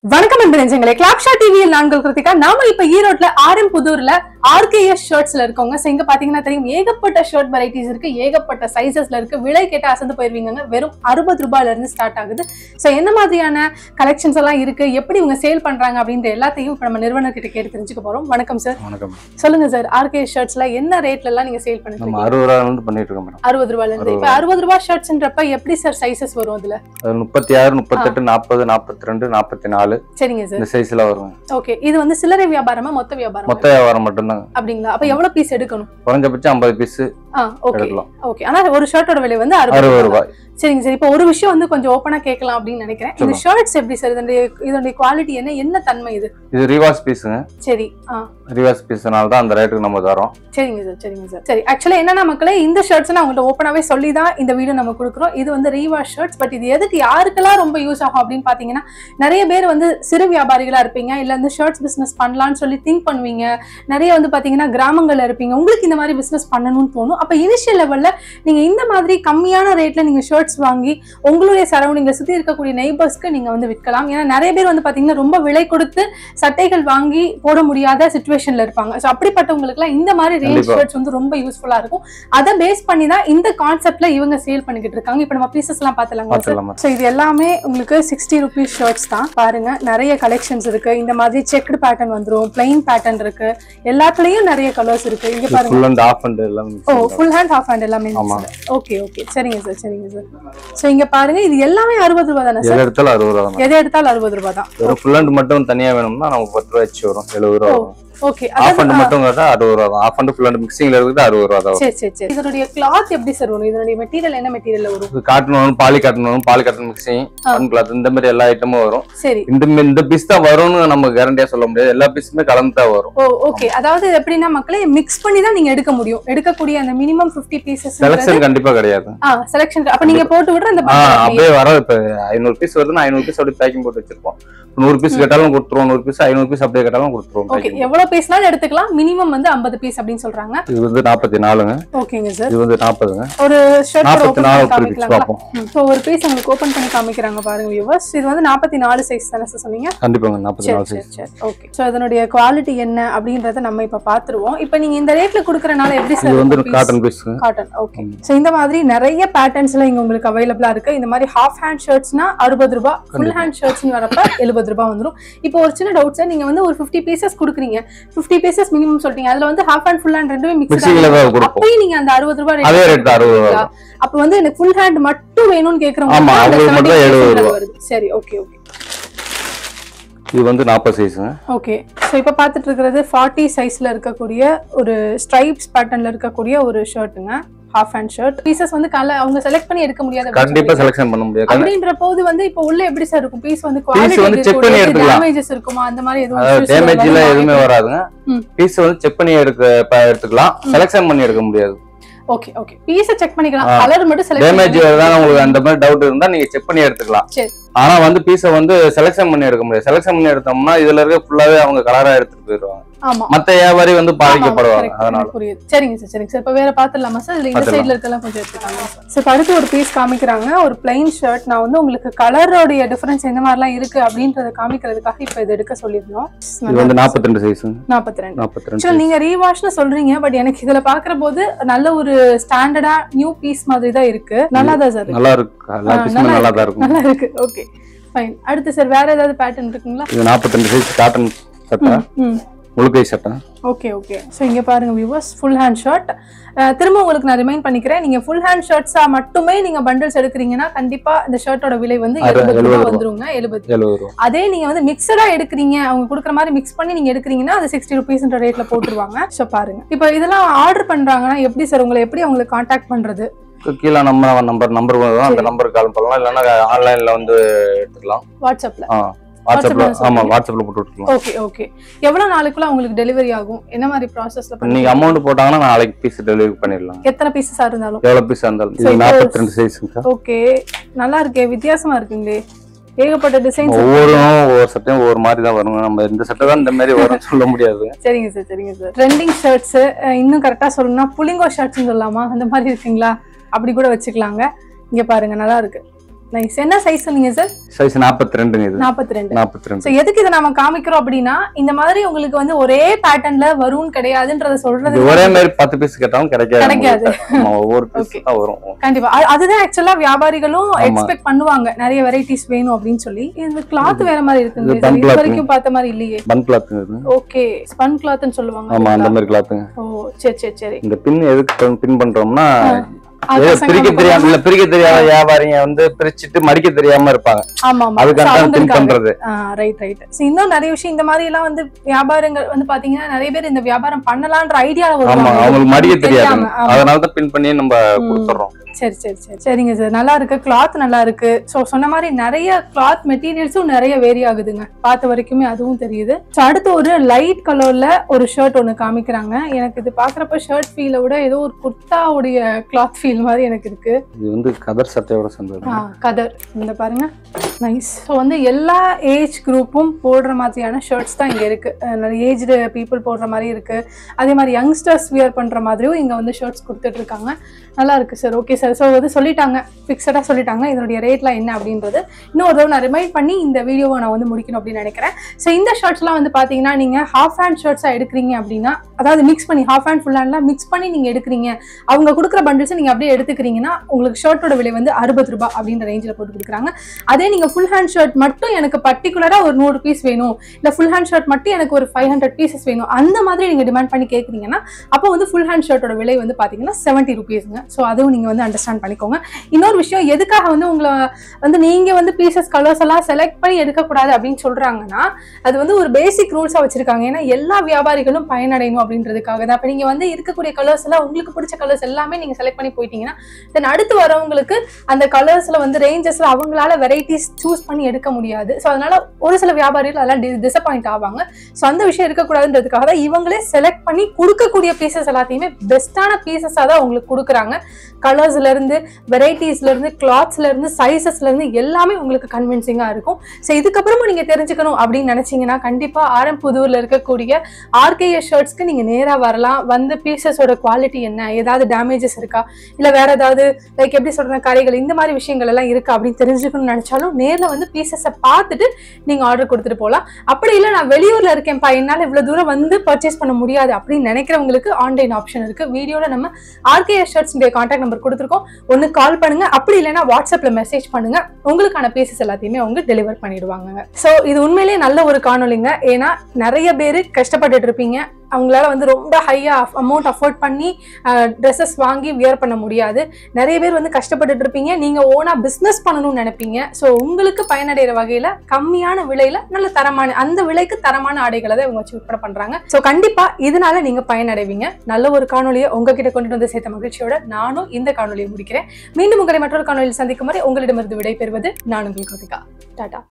வணக்கம் அன்பு நெஞ்சங்களே கிளாப்ஷா டிவியில் நான்கு கிருத்திகா நாம இப்ப ஈரோட்ல ஆர்எம் புதூர்ல ஆர்கேஎஸ் ஷர்ட்ஸ்ல இருக்கோங்க So, இங்க பாத்தீங்கன்னா தெரியும் ஏகப்பட்ட ஷர்ட் வெரைட்டிஸ் இருக்கு ஏகப்பட்ட சைசஸ்ல இருக்கு விலை கேட்ட அசந்து போயிருவீங்க வெறும் அறுபது ரூபாயில இருந்து ஸ்டார்ட் ஆகுது சோ என்ன மாதிரியான கலெக்ஷன்ஸ் எல்லாம் இருக்கு எப்படி இவங்க சேல் பண்றாங்க அப்படின்ற எல்லாத்தையும் இப்ப நம்ம நிறுவனர் கிட்ட கேட்டு தெரிஞ்சுக்க போறோம் வணக்கம் சார் வணக்கம் சொல்லுங்க சார் ஆர்கே ஷர்ட்ஸ்ல என்ன ரேட்ல எல்லாம் நீங்க சேல் நம்ம பண்ணிருக்கீங்க அறுபது ரூபா வந்து பண்ணிட்டு இருக்கோம் மேடம் அறுபது ரூபாயில இருந்து இப்ப அறுபது ரூபாய் ஷர்ட்ஸ்ன்றப்ப எப்படி சார் சைசஸ் வரும் அதுல அது முப்பத்தி ஆறு முப்பத்தெட்டு நாற்பது நாற்பத்தி ரெண்டு நாற்பத்தி நாலு சரிங்க சார் இந்த சைஸ்ல வரும் ஓகே இது வந்து சில்லறை வியாபாரமா மொத்த வியாபாரமா மொத்த வியாபாரம் மட்டும்தாங்க அப்படிங்களா அப்ப எவ்வளவு பீஸ் எடுக்கணும் குறைஞ்சபட்சம் ஐம்பது பீஸ் ஆ ஓகே எடுக்கலாம் ஓகே ஆனா ஒரு ஷர்ட்டோட விலை வந்து அறுபது அறுபது ரூபாய் ரூபாய் சரிங்க சார் இப்போ ஒரு விஷயம் வந்து கொஞ்சம் ஓப்பனா கேட்கலாம் அப்படின்னு நினைக்கிறேன் இந்த சொல்லுங்க. ஷர்ட்ஸ் எப்படி சார் இதனுடைய இதனுடைய குவாலிட்டி என்ன என்ன தன்மை இது இது ரிவாஸ் பீஸுங்க சரி ஆ ரிவாஸ் பீஸ்னால தான் அந்த ரேட்டுக்கு நம்ம தரோம் சரிங்க சார் சரிங்க சார் சரி ஆக்சுவலா என்னன்னா மக்களே இந்த ஷர்ட்ஸ் நான் உங்கள்ட்ட ஓப்பனாவே சொல்லி தான் இந்த வீடியோ நம்ம கொடுக்குறோம் இது வந்து ரீவா ஷர்ட்ஸ் பட் இது எதுக்கு யாருக்கெல்லாம் ரொம்ப யூஸ் ஆகும் அப்படின்னு பாத்தீங்கன்னா நிறைய பேர் வந்து சிறு வியாபாரிகளா இருப்பீங்க இல்ல வந்து ஷர்ட்ஸ் பிசினஸ் பண்ணலாம்னு சொல்லி திங்க் பண்ணுவீங்க நிறைய வந்து பாத்தீங்கன்னா கிராமங்கள்ல இருப்பீங்க உங்களுக்கு இந்த மாதிரி பிசினஸ் பண்ணணும்னு தோணும் அப்ப இனிஷியல் லெவல்ல நீங்க இந்த மாதிரி கம்மியான ரேட்ல நீங்க ஷர்ட்ஸ் வாங்கி உங்களுடைய சரௌண்டிங்ல சுத்தி இருக்கக்கூடிய நெய்பர்ஸ்க்கு நீங்க வந்து விற்கலாம் ஏன்னா நிறைய பேர் வந்து பாத்தீங்கன்னா ரொம்ப விலை கொடுத்து சட்டைகள் வாங்கி போட முடியாத சுச்சுவேஷன்ல இருப்பாங்க ஸோ அப்படிப்பட்டவங்களுக்குலாம் இந்த மாதிரி ரேஞ்ச் கண்டிப்பா. ஷர்ட்ஸ் வந்து ரொம்ப யூஸ்ஃபுல்லா இருக்கும் அதை பேஸ் பண்ணி தான் இந்த கான்செப்ட்ல இவங்க சேல் பண்ணிக்கிட்டு இருக்காங்க இப்போ நம்ம பீசஸ் எல்லாம் பார்த்துலாங்க சார் பார்த்துடலாமா ஸோ இது எல்லாமே உங்களுக்கு சிக்ஸ்டி ருபீஸ் ஷர்ட்ஸ் தான் பாருங்க நிறைய கலெக்ஷன்ஸ் இருக்கு இந்த மாதிரி செக்டு பேட்டர்ன் வந்துரும் பிளைன் பேட்டர்ன் இருக்கு எல்லாத்துலயும் நிறைய கலர்ஸ் இருக்கு இங்க பாருங்க ஃபுல் அண்ட் ஆஃப் அண்ட் எல்லாம் mix ஓ பண்ணிருக்கோம். ஃபுல் ஹேண்ட் ஹாஃப் ஹேண்ட் எல்லாமே ஆமா. ஓகே ஓகே சரிங்க சார் சரிங்க சார் ஸோ இங்க பாருங்க இது எல்லாமே அறுபது ரூபா தானே சார் எது எடுத்தாலும் அறுபது ரூபா தான் எதை எடுத்தாலும் அறுபது ரூபா தான் ஒரு ஃபுல் அண்ட் மட்டும் தனியா வேணும்னா நமக்கு பத்து ரூபா வச்சு வரும் எழுபது ரூபா வரும் ஓகே ஆஃப் அண்ட் மட்டும் கேட்டா அறுபது ரூபா தான் ஆஃப் அண்ட் ஃபுல் அண்ட் மிக்சிங்ல இருக்குது அறுபது ரூபா தான் வரும் சரி சரி சரி இதனுடைய கிளாத் எப்படி சார் வரும் இதனுடைய மெட்டீரியல் என்ன மெட்டீரியல் வரும் இது காட்டன் வரும் பாலி காட்டன் வரும் poly cotton mixing one cloth இந்த மாதிரி எல்லா ஐட்டமும் வரும் சரி இந்த இந்த பீஸ் தான் வரும்னு நம்ம கேரண்டியா சொல்ல முடியாது எல்லா பீஸுமே கலந்து தான் வரும் ஓ ஓகே அதாவது இது எப்படின்னா மக்களே மிக்ஸ் பண்ணி தான் நீங்க எடுக்க முடியும் எடுக்கக்கூடிய அந்த மினிமம் 50 பீசஸ் செலக்ஷன் கண்டிப்பா கிடையாது ஆ செலக்ஷன் அப்ப நீங்க போட்டு விடுற அந்த ஆ bundle அப்படியே. அப்படியே வர இப்ப ஐநூறு பீஸ் வருதுன்னா ஐநூறு பீஸ் அப்படியே பேக்கிங் போட்டு வச்சிருப்போம் நூறு பீஸ் கேட்டாலும் கொடுத்துருவோம் நூறு பீஸ் ஐநூறு பீஸ் அப்படியே கேட்டாலும் கொடுத்துருவோம் ஓகே packing. எவ்வளவு பீஸ்னாலும் எடுத்துக்கலாம் மினிமம் வந்து 50 பீஸ் அப்படின்னு சொல்றாங்க இது வந்து நாற்பத்தி நாலுங்க ஓகேங்க சார் இது வந்து நாற்பதுங்க ஒரு ஷர்ட் நாற்பத்தி ஓபன் நாலு பண்ணி பீஸ் காமிக்கலாங்களா பார்ப்போம் ஸோ ஒரு பீஸ் உங்களுக்கு ஓபன் பண்ணி காமிக்கிறாங்க பாருங்க வியூவர்ஸ் இது வந்து 44 நாலு சைஸ் தானே சார் சொன்னீங்க கண்டிப்பாங்க நாற்பத்தி சரி நாலு சரி சைஸ் சரி ஓகே ஸோ இதனுடைய குவாலிட்டி என்ன அப்படின்றத நம்ம இப்ப பாத்துருவோம் இப்போ நீங்க இந்த ரேட்ல கொடுக்கறனால எப்படி இது வந்து சார் காட்டன் பீஸுங்க காட்டன் ஓகே ஸோ இந்த மாதிரி நிறைய பேட்டர்ன்ஸ்ல இங்க உங்களுக்கு அவைலபிளா இருக்கு இந்த மாதிரி ஹாஃப் ஹேண்ட் ஷர்ட்ஸ்னா அறுபது ரூபாய் ஃபுல் ஹேண்ட் ஷர்ட்ஸ்னு வரப்ப எழுபது ரூபாய் வந்துரும் இப்போ ஒரு சின்ன டவுட் சார் நீங்க வந்து ஒரு ஃபிஃப்டி பீசஸ் கொடுக்குறீங்க ஃபிஃப்டி பீசஸ் மினிமம் சொல்லிட்டீங்க அதுல வந்து ஹாஃப் ஹேண்ட் ஃபுல் ஹேண்ட் ரெண்டுமே மிக்ஸ் மிக்சிங்ல தான் கொடுப்போம் அப்பயும் நீங்க அந்த அறுபது ரூபாய் rate அதே ரேட் தான் அறுபது ரூபா கொடுக்குறீங்களா? அப்ப வந்து எனக்கு ஃபுல் ஹேண்ட் மட்டும் வேணும்னு கேக்குறவங்க ஆமா, அந்த அவங்களுக்கு மட்டும் 70% 70 ரூபா. வருது சரி ஓகே ஓகே இது வந்து நாற்பது சைஸுங்க ஓகே ஸோ இப்போ பார்த்துட்டு இருக்கிறது ஃபார்ட்டி சைஸ்ல இருக்கக்கூடிய ஒரு ஸ்ட்ரைப்ஸ் பேட்டர்ன்ல இருக்கக்கூடிய ஒரு ஷர்ட்டுங்க ஹாஃப் ஹேண்ட் ஷர்ட் பீசஸ் வந்து கல அவங்க செலக்ட் பண்ணி எடுக்க முடியாது அப்படின்னு கண்டிப்பா சொல்றீங்க. செலக்ஷன் பண்ண முடியாது அப்படின்ற போது வந்து இப்போ உள்ள எப்படி சார் இருக்கும் பீஸ் வந்து வந்து check பண்ணி எடுத்துக்கலாம். டேமேஜஸ் இருக்குமா அந்த மாதிரி எதுவும் அதாவது issues டேமேஜ் எல்லாம் வருமா? எதுவுமே வராதுங்க ம். பீஸ் வந்து செக் பண்ணி எடுக்க ப- எடுத்துக்கலாம் செலக்ஷன் பண்ணி எடுக்க முடியாது ஓகே ஓகே பீஸை செக் பண்ணிக்கலாம் ஆ. கலர் மட்டும் செலக்ட் டேமேஜ் வருதான்னு உங்களுக்கு அந்த மாதிரி டவுட் இருந்தா நீங்க செக் பண்ணி எடுத்துக்கலாம் சரி. ஆனா வந்து பீஸை வந்து செலக்ஷன் பண்ணி எடுக்க முடியாது செலக்ஷன் பண்ணி எடுத்தோம்னா இதுல இருக்க ஃபுல்லாவே அவங்க கலரா எடுத்துட்டு போயிருவாங்க ஆமா மத்த வியாபாரி வந்து ஆமா, பாதிக்கப்படுவாங்க correct, அதனால எனக்கு புரியுது சரிங்க சார் சரிங்க சார் இப்போ வேற பாத்துடலாமா சார் இதுல இந்த பாத்துடலாம். சைடுல இருக்கலாம் கொஞ்சம் எடுத்துக்காங்க சார் இப்போ அடுத்து ஒரு பீஸ் காமிக்கிறாங்க ஒரு பிளைன் ஷர்ட் நான் வந்து உங்களுக்கு கலரோடைய டிஃபரன்ஸ் எந்த மாதிரிலாம் இருக்கு அப்படின்றத காமிக்கிறதுக்காக இப்போ இது எடுக்க சொல்லியிருந்தோம் இது வந்து நாற்பத்தி ரெண்டு சைஸ் நாற்பத்தி ரெண்டு நாற்பத்தி ரெண்டு ஆக்சுவலா நீங்க ரீவாஷ்னு சொல்றீங்க பட் எனக்கு இதுல பாக்குற போது நல்ல ஒரு ஸ்டாண்டர்டா நியூ பீஸ் மாதிரி தான் இருக்கு நல்லா தான் சார் நல்லா இருக்கு எல்லா ஆ, பீஸுமே நல்லா நல்லா தான் இருக்கும் நல்லா இருக்கு ஓகே ஃபைன் அடுத்து சார் வேற ஏதாவது பேட்டர்ன் இருக்குங்களா இது நாற்பத்தி ரெண்டு சைஸ் காட்டன் சட்டை ம் முழுக்கை சட்டை ஓகே ஓகே ஸோ இங்க பாருங்க வியூவர்ஸ் ஃபுல் ஹேண்ட் ஷர்ட் திரும்ப உங்களுக்கு நான் ரிமைண்ட் பண்ணிக்கிறேன் நீங்க ஃபுல் ஹேண்ட் ஷர்ட்ஸா மட்டுமே நீங்க பண்டல்ஸ் எடுக்கிறீங்கன்னா கண்டிப்பா இந்த ஷர்ட்டோட விலை வந்து அது எழுபது எழுபது ரூபாய் ரூபா. வந்துருங்க எழுபது எழுபது ரூபா அதே நீங்க வந்து மிக்சடா எடுக்கிறீங்க அவங்க கொடுக்குற மாதிரி மிக்ஸ் பண்ணி நீங்க எடுக்கிறீங்கன்னா அது சிக்ஸ்டி ருபீஸ்ன்ற ரேட்ல போட்டுருவாங்க ஸோ பாருங்க இப்போ இதெல்லாம் ஆர்டர் பண்றாங்கன்னா எப்படி சார் உங்களை எப்படி அவங்களுக்கு காண்டாக்ட் பண்றது கீழே நம்ம நம்பர் நம்பர் வரும் அந்த நம்பருக்கு கால் பண்ணலாம் இல்லைன்னா ஆன்லைன்ல வந்து எடுத்துக்கலாம் வாட்ஸ்அப்ல ஆ வாட்ஸ்அப்ல வாட்ஸ்அப்ல ஆமா சொல்றீங்க? வாட்ஸ்அப்ல போட்டு விட்டுக்கலாம் ஓகே ஓகே எவ்வளவு நாளுக்குள்ள உங்களுக்கு டெலிவரி ஆகும் என்ன மாதிரி ப்ராசஸ்ல நீங்க பண்ணுவீங்க அமௌண்ட் போட்டாங்கன்னா நாளைக்கு பீஸ் டெலிவரி பண்ணிடலாம் எத்தனை பீசஸா இருந்தாலும் எவ்வளவு பீஸ் இருந்தாலும் So, இது இப்போ- நாற்பத்தி ரெண்டு சைஸுங்க ஓகே நல்லா இருக்கே வித்தியாசமா இருக்குங்களே ஏகப்பட்ட டிசைன்ஸ் ஒவ்வொரு ஒவ்வொரு சட்டையும் ஒவ்வொரு மாதிரி தான் வருங்க நம்ம இந்த சட்டை தான் இந்த மாதிரி வரும்னு சொல்ல முடியாது சரிங்க சார் சரிங்க சார் ட்ரெண்டிங் ஷர்ட்ஸ் இன்னும் கரெக்டா சொல்லணும்னா புலிங்கோ ஷர்ட்ஸ் சொல்லலாமா அந்த மாதிரி இருக்குங்களா அப்படி கூட வச்சுக்கலாங்க இங்க பாருங்க நல்லா இருக்கு நைஸ் என்ன சைஸ் சொன்னீங்க சார் சைஸ் நாற்பத்தி ரெண்டுங்க இது நாற்பத்தி ரெண்டு நாற்பத்தி ரெண்டு சோ எதுக்கு இதை நாம காமிக்கிறோம் அப்படின்னா இந்த மாதிரி உங்களுக்கு வந்து ஒரே பேட்டர்ன்ல வரும்னு கிடையாதுன்றத சொல்றது இது ஒரே மாதிரி பத்து பீஸ் கேட்டாலும் கிடைக்காது கிடைக்காது. நம்மகிட்ட. ஆமா, ஒவ்வொரு பீஸ் Okay. தான் வரும் கண்டிப்பா அ- அதுதான் ஆக்சுவலா வியாபாரிகளும் ஆமா. எக்ஸ்பெக்ட் பண்ணுவாங்க நிறைய வெரைட்டிஸ் வேணும் அப்படின்னு சொல்லி இந்த கிளாத் வேற மாதிரி இருக்குங்க இது இது bun இது cloth. வரைக்கும் பார்த்த மாதிரி இல்லையே பன் கிளாத்துங்க இது ஓகே ஸ்பன் கிளாத்னு சொல்லுவாங்க ஆமா அந்த அதுங்களா? மாதிரி கிளாத்துங்க ஓ சரி சரி சரி இந்த பின் எதுக்கு பின் பண்றோம்னா அது ஏதோ பசங்க பிரிக்க நம்ம தெரியாம இல்ல பிரிக்க தெரியாத வியாபாரிங்க வந்து பிரிச்சுட்டு மடிக்க தெரியாம இருப்பாங்க ஆமா ஆமா அதுக்காக So, தான் பின் அவங்களுக்காக. பண்றது ரைட் ரைட் இன்னும் நிறைய விஷயம் இந்த மாதிரி எல்லாம் வந்து வியாபாரங்கள் வந்து பாத்தீங்கன்னா நிறைய பேர் இந்த வியாபாரம் பண்ணலான்ற ஐடியால ஆமா வருவாங்க அவங்களுக்கு மடிக்க தெரியாது தெரியாம, ஆமா. அதனால தான் பின் பண்ணி நம்ம ம். கொடுத்துறோம் சரி சரி சரி சரிங்க சார் நல்லா இருக்கு கிளாத் நல்லா இருக்கு ஸோ சொன்ன மாதிரி நிறைய கிளாத் மெட்டீரியல்ஸும் நிறைய வேரி ஆகுதுங்க பார்த்த வரைக்குமே அதுவும் தெரியுது ஸோ அடுத்து ஒரு லைட் கலர்ல ஒரு ஷர்ட் ஒன்று காமிக்கிறாங்க எனக்கு இது பார்க்குறப்ப ஷர்ட் ஃபீலை விட ஏதோ ஒரு குர்த்தாவுடைய கிளாத் ஃபீல் மாதிரி எனக்கு இருக்கு இது வந்து கதர் சட்டையோட சேர்ந்தது ஆ, கதர் இந்த பாருங்க நைஸ் ஸோ வந்து எல்லா ஏஜ் குரூப்பும் போடுற மாதிரியான ஷர்ட்ஸ் தான் இங்கே இருக்கு அஹ் நிறைய ஏஜ்டு பீப்புள் போடுற மாதிரி இருக்கு அதே மாதிரி யங்ஸ்டர்ஸ் வியர் பண்ற மாதிரியும் இங்க வந்து ஷர்ட்ஸ் கொடுத்துட்டு இருக்காங்க நல்லா இருக்கு சார் ஓகே சார் ஸோ வந்து சொல்லிட்டாங்க ஃபிக்ஸடாக சொல்லிட்டாங்க இதனுடைய ரேட்லாம் என்ன அப்படின்றது இன்னும் ஒரு தடவை நான் ரிமைண்ட் பண்ணி இந்த வீடியோவை நான் வந்து முடிக்கணும் அப்படின்னு நினைக்கிறேன் ஸோ இந்த ஷர்ட்ஸ்லாம் வந்து பார்த்தீங்கன்னா நீங்கள் ஹாஃப் ஹேண்ட் ஷர்ட்ஸாக எடுக்கிறீங்க அப்படின்னா அதாவது மிக்ஸ் பண்ணி ஹாஃப் ஹேண்ட் ஃபுல் ஹேண்ட்லாம் மிக்ஸ் பண்ணி நீங்கள் எடுக்கிறீங்க அவங்க கொடுக்குற பண்டில்ஸை நீங்கள் அப்படியே எடுத்துக்கிறீங்கன்னா உங்களுக்கு ஷர்ட்டோட விலை வந்து அறுபது ரூபாய் அப்படின்ற ரேஞ்சில் போட்டு கொடுக்குறாங்க அதே நீங்கள் ஃபுல் ஹேண்ட் ஷர்ட் மட்டும் எனக்கு பர்டிகுலராக ஒரு நூறு பீஸ் வேணும் இல்லை ஃபுல் ஹேண்ட் ஷர்ட் மட்டும் எனக்கு ஒரு ஃபைவ் ஹண்ட்ரட் பீசஸ் வேணும் அந்த மாதிரி நீங்கள் டிமாண்ட் பண்ணி கேட்குறீங்கன்னா அப்போ வந்து ஃபுல் ஹேண்ட் ஷர்ட்டோட விலை வந்து பார்த்தீங்கன்னா செவன்ட்டி ருபீஸுங்க ஸோ அதுவும் நீங்கள் வந்து அண்டர்ஸ்டாண்ட் பண்ணிக்கோங்க இன்னொரு விஷயம் எதுக்காக வந்து உங்களை வந்து நீங்கள் வந்து பீசஸ் கலர்ஸ் எல்லாம் செலக்ட் பண்ணி எடுக்கக்கூடாது அப்படின்னு சொல்கிறாங்கன்னா அது வந்து ஒரு பேசிக் ரூல்ஸாக வச்சிருக்காங்க ஏன்னா எல்லா வியாபாரிகளும் பயனடையணும் அப்படின்றதுக்காக தான் இப்போ நீங்கள் வந்து இருக்கக்கூடிய கலர்ஸ் எல்லாம் உங்களுக்கு பிடிச்ச கலர்ஸ் எல்லாமே நீங்கள் செலக்ட் பண்ணி போயிட்டீங்கன்னா தென் அடுத்து வரவங்களுக்கு அந்த கலர்ஸில் வந்து ரேஞ்சஸில் அவங்களால வெரைட்டிஸ் சூஸ் பண்ணி எடுக்க முடியாது ஸோ அதனால ஒரு சில வியாபாரிகள் அதெல்லாம் டிசப்பாயிண்ட் ஆவாங்க ஸோ அந்த விஷயம் இருக்கக்கூடாதுன்றதுக்காக தான் இவங்களே செலக்ட் பண்ணி கொடுக்கக்கூடிய பீசஸ் எல்லாத்தையுமே பெஸ்ட்டான பீசஸாக தான் உங்களுக்கு கொடுக்குறாங்க கலர்ஸ்ல இருந்து வெரைட்டிஸ்ல இருந்து கிளாத்ஸ்ல இருந்து சைசஸ்ல இருந்து எல்லாமே உங்களுக்கு கன்வின்சிங்கா இருக்கும் ஸோ இதுக்கப்புறமா நீங்க தெரிஞ்சுக்கணும் அப்படின்னு நினைச்சீங்கன்னா கண்டிப்பா ஆரம்புதூர்ல இருக்கக்கூடிய ஆர்கேஎஸ் ஷர்ட்ஸ்க்கு நீங்க நேரா வரலாம் வந்து பீசஸோட குவாலிட்டி என்ன ஏதாவது டேமேஜஸ் இருக்கா இல்ல வேற ஏதாவது லைக் எப்படி சொல்ற கரைகள் இந்த மாதிரி விஷயங்கள் எல்லாம் இருக்கா அப்படின்னு தெரிஞ்சுக்கணும்னு நினைச்சாலும் நேர்ல வந்து பீசஸை பார்த்துட்டு நீங்க ஆர்டர் கொடுத்துட்டு போகலாம் அப்படி இல்லை நான் வெளியூர்ல இருக்கேன்ப்பா என்னால இவ்வளவு தூரம் வந்து பர்ச்சேஸ் பண்ண முடியாது அப்படின்னு நினைக்கிறவங்களுக்கு ஆன்லைன் ஆப்ஷன் இருக்கு வீடியோல நம்ம ஆர்கேஎஸ் ஷர்ட்ஸ் கான்டாக்ட் நம்பர் கொடுத்துருக்கோம் ஒன்று கால் பண்ணுங்க அப்படி இல்லைன்னா வாட்ஸ்அப்ல மெசேஜ் பண்ணுங்க உங்களுக்கான பீசஸ் எல்லாத்தையுமே அவங்க டெலிவர் பண்ணிடுவாங்க ஸோ இது உண்மையிலேயே நல்ல ஒரு காணொலிங்க ஏன்னா நிறைய பேர் கஷ்டப்பட்டுட்டு இருப்பீங்க அவங்களால வந்து ரொம்ப ஹையா அமௌண்ட் அஃபோர்ட் பண்ணி ட்ரெஸ்ஸஸ் வாங்கி வியர் பண்ண முடியாது நிறைய பேர் வந்து கஷ்டப்பட்டுட்டு இருப்பீங்க நீங்க ஓனா பிஸ்னஸ் பண்ணணும்னு நினைப்பீங்க ஸோ உங்களுக்கு பயனடைகிற வகையில கம்மியான விலையில நல்ல தரமான அந்த விலைக்கு தரமான ஆடைகளை தான் இவங்க வச்சு விற்பனை பண்றாங்க ஸோ கண்டிப்பா இதனால நீங்க பயனடைவீங்க நல்ல ஒரு காணொலியை உங்ககிட்ட கொண்டு வந்து சேர்த்த மகிழ்ச்சியோட நானும் இந்த காணொலியை முடிக்கிறேன் மீண்டும் உங்களை மற்றொரு காணொலியில் சந்திக்கும் வரை உங்களிடமிருந்து விடைபெறுவது நான் உங்கள் கோபிகா டாடா